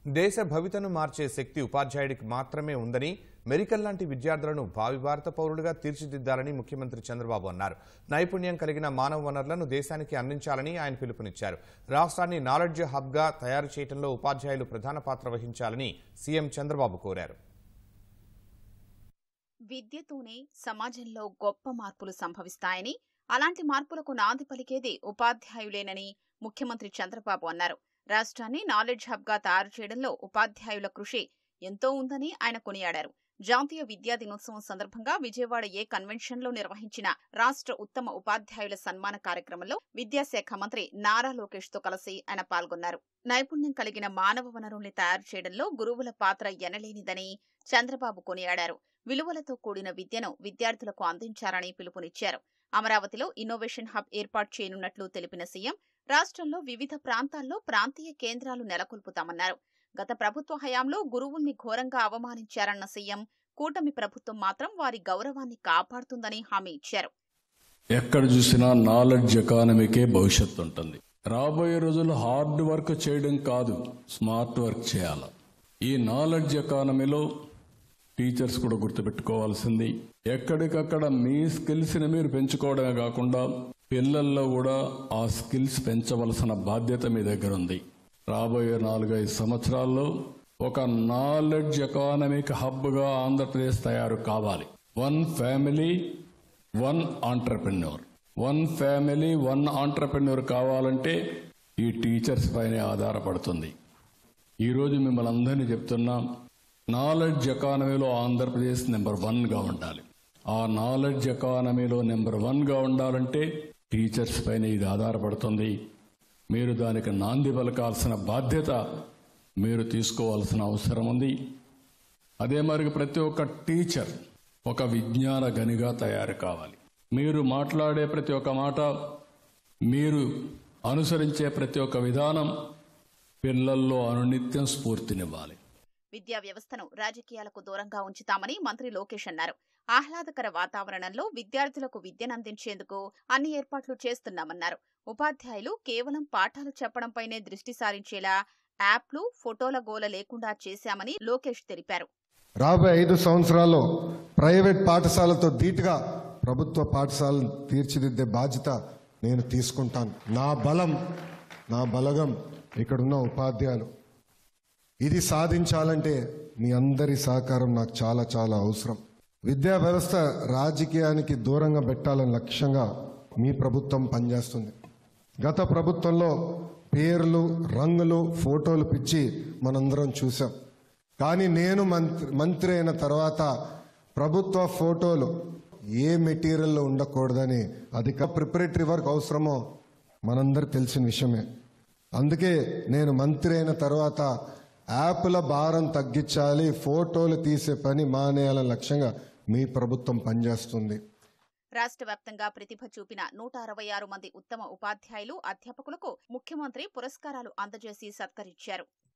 దేశ భవితను మార్చే శక్తి ఉపాధ్యాయుడికి మాత్రమే ఉందని మెరికల్ లాంటి విద్యార్థులను భావి భారత పౌరులుగా తీర్చిదిద్దాలని ముఖ్యమంత్రి చంద్రబాబు అన్నారు నైపుణ్యం కలిగిన మానవ వనరులను దేశానికి అందించాలని ఆయన పిలుపునిచ్చారు రాష్ట్రాన్ని నాలెడ్జ్ హబ్గా తయారు చేయడంలో ఉపాధ్యాయులు ప్రధాన పాత్ర వహించాలని సీఎం చంద్రబాబు కోరారు విద్యతోనే సమాజంలో గొప్ప మార్పులు సంభవిస్తాయని అలాంటి మార్పులకు నాంది పలికేది ఉపాధ్యాయులేనని ముఖ్యమంత్రి చంద్రబాబు అన్నారు రాష్ట్రాన్ని నాలెడ్జ్ హబ్ గా తయారు చేయడంలో ఉపాధ్యాయుల కృషి ఎంతో ఉందని ఆయన కొనియాడారు జాతీయ విద్యా దినోత్సవం సందర్భంగా విజయవాడ ఏ కన్వెన్షన్ లో నిర్వహించిన రాష్ట్ర ఉత్తమ ఉపాధ్యాయుల సన్మాన కార్యక్రమంలో విద్యాశాఖ మంత్రి నారా లోకేష్ తో కలిసి ఆయన పాల్గొన్నారు నైపుణ్యం కలిగిన మానవ వనరుల్ని తయారు చేయడంలో గురువుల పాత్ర ఎనలేనిదని చంద్రబాబు కొనియాడారు విలువలతో కూడిన విద్యను విద్యార్థులకు అందించారని పిలుపునిచ్చారు అమరావతిలో ఇన్నోవేషన్ హబ్ ఏర్పాటు చేయనున్నట్లు తెలిపిన సీఎం రాష్ట్రంలో వివిధ ప్రాంతాల్లో ప్రాంతీయ కేంద్రాలు నెలకొల్పుతామన్నారు గత ప్రభుత్వ హయాంలో గురువుల్ని ఘోరంగా అవమానించారన్న సీఎం కూటమి ప్రభుత్వం మాత్రం వారి గౌరవాన్ని కాపాడుతుందని హామీ ఇచ్చారు ఎక్కడ చూసినా నాలెడ్జ్ ఎకానమీకే భవిష్యత్తు ఉంటుంది రాబోయే రోజుల్లో హార్డ్ వర్క్ చేయడం కాదు స్మార్ట్ వర్క్ చేయాలి ఈ నాలెడ్జ్ ఎకానమీలో టీచర్స్ కూడా గుర్తుపెట్టుకోవాల్సింది ఎక్కడికక్కడ మీ స్కిల్స్ ని మీరు పెంచుకోవడమే కాకుండా పిల్లల్లో కూడా ఆ స్కిల్స్ పెంచవలసిన బాధ్యత మీ దగ్గర ఉంది రాబోయే నాలుగైదు సంవత్సరాల్లో ఒక నాలెడ్జ్ ఎకానమిక్ హబ్ గా ఆంధ్రప్రదేశ్ తయారు కావాలి one family one entrepreneur one family one entrepreneur కావాలంటే ఈ టీచర్స్ పైనే ఆధారపడుతుంది ఈరోజు మిమ్మల్ని అందరినీ చెప్తున్నా నాలెడ్జ్ ఎకానమీలో ఆంధ్రప్రదేశ్ నెంబర్ వన్గా ఉండాలి ఆ నాలెడ్జ్ ఎకానమీలో నెంబర్ వన్గా ఉండాలంటే టీచర్స్ పైన ఇది ఆధారపడుతుంది మీరు దానికి నాంది పలకాల్సిన బాధ్యత మీరు తీసుకోవాల్సిన అవసరం ఉంది అదే మరి ప్రతి ఒక్క టీచర్ ఒక విజ్ఞాన గనిగా తయారు కావాలి మీరు మాట్లాడే ప్రతి ఒక్క మాట మీరు అనుసరించే ప్రతి ఒక్క విధానం పిల్లల్లో అనునిత్యం స్ఫూర్తినివ్వాలి విద్యా వ్యవస్థను రాజకీయాలకు దూరంగా ఉంచుతామని మంత్రి లోకేష్ అన్నారు ఆహ్లాదకర వాతావరణంలో విద్యార్థులకు విద్యనందించేందుకు అన్ని ఏర్పాట్లు చేస్తున్నామన్నారు ఉపాధ్యాయులు కేవలం పాఠాలు చెప్పడంపైనే దృష్టి సారించేలా యాప్లు ఫోటోల గోల లేకుండా చేశామని లోకేష్ తెలిపారు రాబోయే ఐదు సంవత్సరాల్లో ప్రైవేట్ పాఠశాలతో ధీటుగా ప్రభుత్వ పాఠశాలను తీర్చిదిద్దే బాధ్యత నేను తీసుకుంటాను నా బలం నా బలగం ఇక్కడున్న ఉపాధ్యాయులు ఇది సాధించాలంటే మీ అందరి సహకారం నాకు చాలా చాలా అవసరం విద్యా వ్యవస్థ రాజకీయానికి దూరంగా పెట్టాలని లక్ష్యంగా మీ ప్రభుత్వం పనిచేస్తుంది గత ప్రభుత్వంలో పేర్లు రంగులు ఫోటోలు పిచ్చి మనందరం చూసాం కానీ నేను మంత్రి మంత్రి అయిన తర్వాత ప్రభుత్వ ఫోటోలు ఏ మెటీరియల్లో ఉండకూడదని అధిక ప్రిపరేటరీ వర్క్ అవసరమో మనందరు తెలిసిన విషయమే అందుకే నేను మంత్రి అయిన తర్వాత యాప్ల భారం తగ్గించాలి ఫోటోలు తీసే పని మానేయాలని లక్ష్యంగా మీ ప్రభుత్వం పనిచేస్తుంది రాష్ట్ర వ్యాప్తంగా ప్రతిభ చూపిన నూట అరవై ఆరు మంది ఉత్తమ ఉపాధ్యాయులు అధ్యాపకులకు ముఖ్యమంత్రి పురస్కారాలు అందజేసి సత్కరించారు